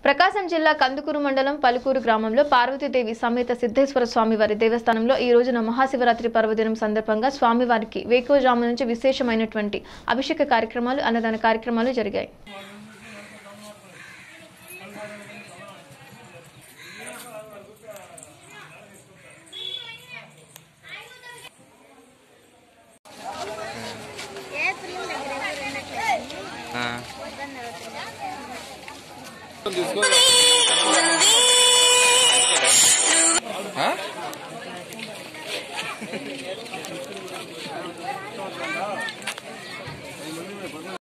ప్రకాశం జిల్లా కందుకూరు మండలం పలుకూరు గ్రామంలో పార్వతీదేవి సమేత సిద్ధేశ్వర స్వామి వారి దేవస్థానంలో ఈ రోజున మహాశివరాత్రి పర్వదినం సందర్భంగా స్వామివారికి వేకోజాము నుంచి విశేషమైనటువంటి అభిషేక కార్యక్రమాలు అన్నదాన కార్యక్రమాలు జరిగాయి ఆ. తీసుకో